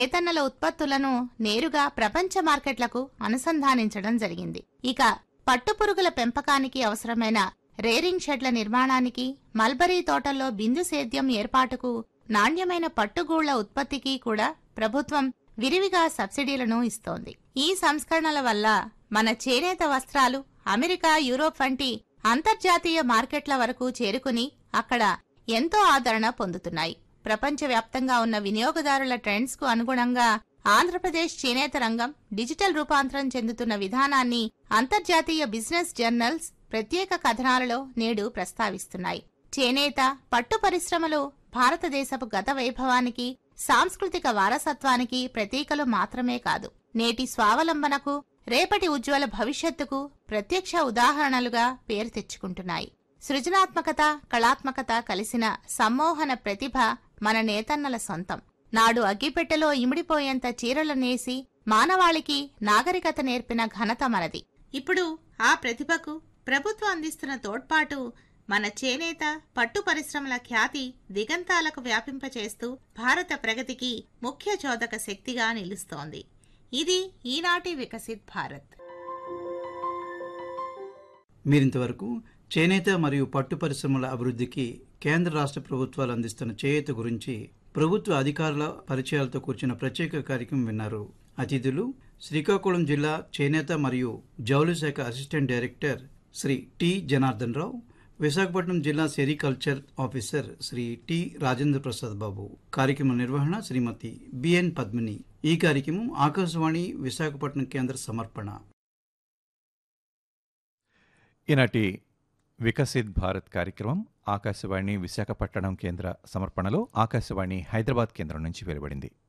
నేతన్నల ఉత్పత్తులను నేరుగా ప్రపంచ మార్కెట్లకు అనుసంధానించడం జరిగింది ఇక పట్టుపురుగుల పెంపకానికి అవసరమైన రేరింగ్ షెడ్ల నిర్మాణానికి మల్బరీ తోటల్లో బిందు సేద్యం ఏర్పాటుకు నాణ్యమైన పట్టుగూళ్ల ఉత్పత్తికి కూడా ప్రభుత్వం విరివిగా సబ్సిడీలను ఇస్తోంది ఈ సంస్కరణల వల్ల మన చేనేత వస్త్రాలు అమెరికా యూరోప్ వంటి అంతర్జాతీయ మార్కెట్ల వరకు చేరుకుని అక్కడ ఎంతో ఆదరణ పొందుతున్నాయి ప్రపంచవ్యాప్తంగా ఉన్న వినియోగదారుల ట్రెండ్స్ కు అనుగుణంగా ఆంధ్రప్రదేశ్ చేనేత రంగం డిజిటల్ రూపాంతరం చెందుతున్న విధానాన్ని అంతర్జాతీయ బిజినెస్ జర్నల్స్ ప్రత్యేక కథనాలలో నేడు ప్రస్తావిస్తున్నాయి చేనేత పట్టు పరిశ్రమలు భారతదేశపు గత వైభవానికి సాంస్కృతిక వారసత్వానికి ప్రతీకలు మాత్రమే కాదు నేటి స్వావలంబనకు రేపటి ఉజ్వల భవిష్యత్తుకు ప్రత్యక్ష ఉదాహరణలుగా పేరు తెచ్చుకుంటున్నాయి సృజనాత్మకత కళాత్మకత కలిసిన సమ్మోహన ప్రతిభ మన నేతన్నల సొంతం నాడు అగ్గిపెట్టెలో ఇమిడిపోయేంత చీరలు నేసి మానవాళికి నాగరికత నేర్పిన ఘనత మనది ఇప్పుడు ఆ ప్రతిభకు ప్రభుత్వం అందిస్తున్న తోడ్పాటు మన చేనేత పట్టు పరిశ్రమల ఖ్యాతి దిగంతాలకు వ్యాపింపచేస్తూ భారత ప్రగతికి ముఖ్య చోదక శక్తిగా నిలుస్తోంది ఇది ఈనాటి వికసిత్ భారత్ మీరింతవరకు చేనేత మరియు పట్టు పరిశ్రమల అభివృద్ధికి కేంద్ర రాష్ట్ర ప్రభుత్వాలు అందిస్తున్న చేయూత గురించి ప్రభుత్వ అధికారుల పరిచయాలతో కూర్చున్న ప్రత్యేక కార్యక్రమం విన్నారు అతిథులు శ్రీకాకుళం జిల్లా చేనేత మరియు జౌళి శాఖ assistant director Shri T Janardhan Rao Visakhapatnam జిల్లా sericulture officer Shri T Rajendra Prasad Babu కార్యక్రమ నిర్వహణ శ్రీమతి బిఎన్ పద్మిని ఈ కార్యక్రమం ఆకాశవాణి విశాఖపట్నం కేంద్ర సమర్పణ ఈనాటి వికసిత్ భారత్ కార్యక్రమం ఆకాశవాణి విశాఖపట్నం కేంద్ర సమర్పణలో ఆకాశవాణి హైదరాబాద్ కేంద్రం నుంచి వెలువడింది